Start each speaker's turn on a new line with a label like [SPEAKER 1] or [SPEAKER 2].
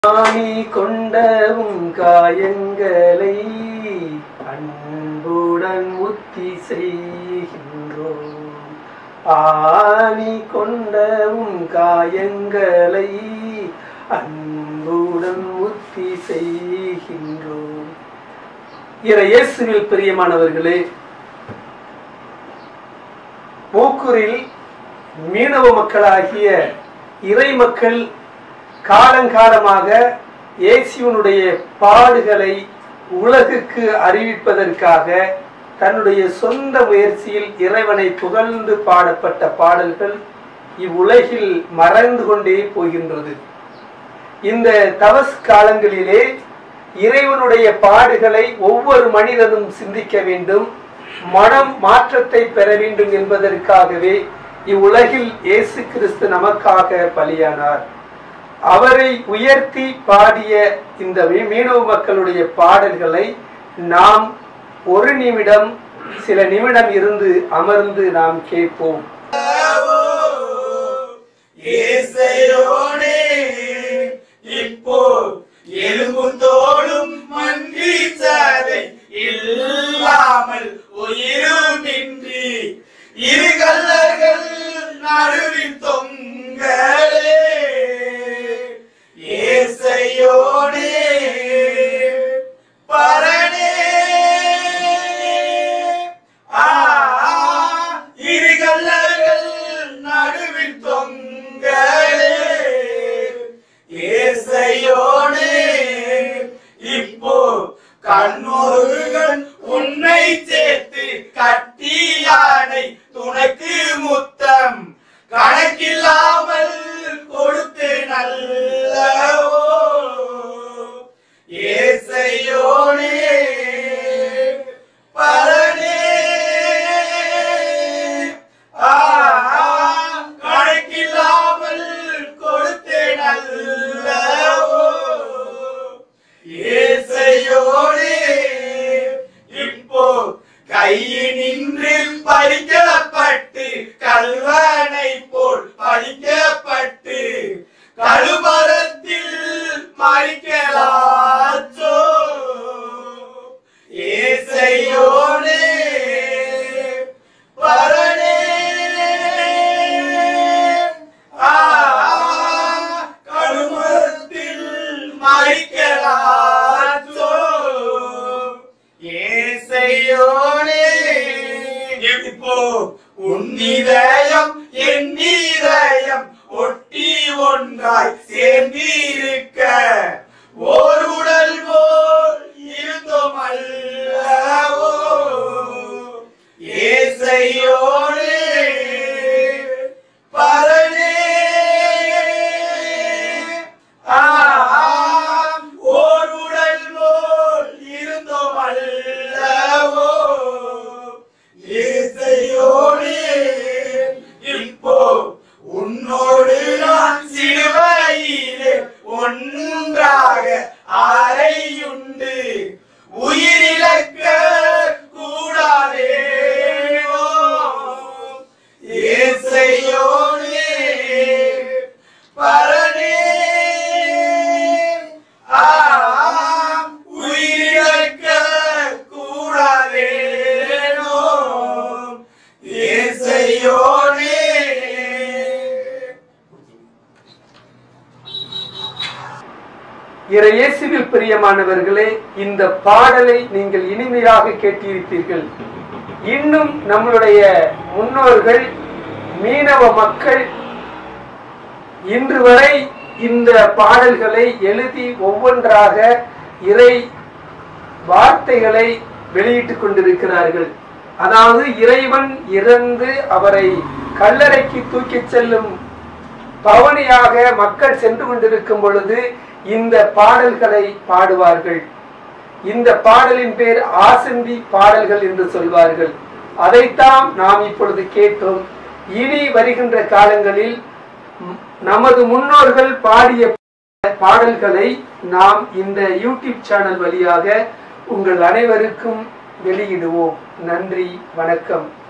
[SPEAKER 1] ஆணி கொண்டவும் காயங்களை அன்புடன் முத்தி செய்கின்றோம் ஆணி கொண்டவும் காயங்களை அன்புடன் முத்தி செய்கின்றோம் இறை இயேசுவில் பிரியமானவர்களே மூக்கூரில் மீனவ மக்களாகிய இறை மக்கள் காலங்காலமாக இயேசுவனுடைய பாடுகளை உலகுக்கு அறிவிப்பதற்காக தன்னுடைய சொந்த முயற்சியில் இறைவனை புகழ்ந்து பாடப்பட்ட பாடல்கள் இவ்வுலகில் மறைந்து கொண்டே போகின்றது இந்த தவஸ் காலங்களிலே இறைவனுடைய பாடுகளை ஒவ்வொரு மனிதனும் சிந்திக்க வேண்டும் மனம் மாற்றத்தை பெற வேண்டும் என்பதற்காகவே இவ்வுலகில் இயேசு கிறிஸ்து நமக்காக பலியானார் அவரை உயர்த்தி பாடிய இந்த மீ- மீனவ மக்களுடைய பாடல்களை நாம் ஒரு நிமிடம் சில நிமிடம் இருந்து அமர்ந்து நாம் கேட்போம்
[SPEAKER 2] இயேசையோனே இப்போ எலும்பும் தோளும் மன்றி சதை இல்லாமல் உயிருமின்றி இரு கல்லர்கள் நடுவில் தொங்கலே இயேசையோனே பரணே ஆ இரு கல்லர்கள் நடுவில் தொங்கலே ஏசையோனே இப்போ கண்ணோருகள் உன்னை சேர்த்து கட்டி யானை துணைக்கு முத்தம் கணக்கில்லாமல் கொடுத்து நல்லவோ ஏசையோனே பரணே ஆ, கணக்கில்லாமல் கொடுத்தேன் அல்லவோ ஏசையோனே இப்போ கையினின்று பறிக்கப்பட்டு கல்வனை போல் பறிக்கப்பட்டு கழுமரத்தில் மறிக்கலாச்சோ ஏசையோனே பரணே ஆ, கழுமரத்தில் மறிக்கலாச்சோ ஏசையோனே இப்போ உன்னிதயம் என் இதயம் ஒட்டி ஒன்றாய் சேர்ந்திருக்க ஓர் உடல் போல் இருந்தோம் அல்லவோ ஏசையோனே பரணே ஆ, ஓர் உடல் போல் இருந்தோம் அல்லவோ ஏசையோனே இப்போ உன்னோடு நான் சிலுவையிலே ஒன்றாக அறையுண்டு உயிரிழக்க கூடாதே ஏசையோனே பரணே ஆ, உயிரிழக்க கூடாதேனோ ஏசையோனே
[SPEAKER 1] இறை இயேசுவில் பிரியமானவர்களே இந்த பாடலை நீங்கள் இனிமையாக கேட்டிருப்பீர்கள் இன்னும் நம்மளுடைய முன்னோர்கள் மீனவ மக்கள் இன்று வரை இந்த பாடல்களை எழுதி ஒவ்வொன்றாக இறை வார்த்தைகளை வெளியிட்டுக் கொண்டிருக்கிறார்கள் அதாவது இறைவன் இறந்து அவரை கல்லறைக்கு தூக்கிச் செல்லும் பவனியாக மக்கள் சென்று கொண்டிருக்கும் பொழுது இந்த பாடல்களை பாடுவார்கள் இந்த பாடலின் பேர் ஆசந்தி பாடல்கள் என்று சொல்வார்கள் அதைத்தான் நாம் இப்பொழுது கேட்டோம் இனி வருகின்ற காலங்களில் ம், நமது முன்னோர்கள் பாடிய பாடல்களை நாம் இந்த யூடியூப் சேனல் வழியாக உங்கள் அனைவருக்கும் வெளியிடுவோம் நன்றி வணக்கம்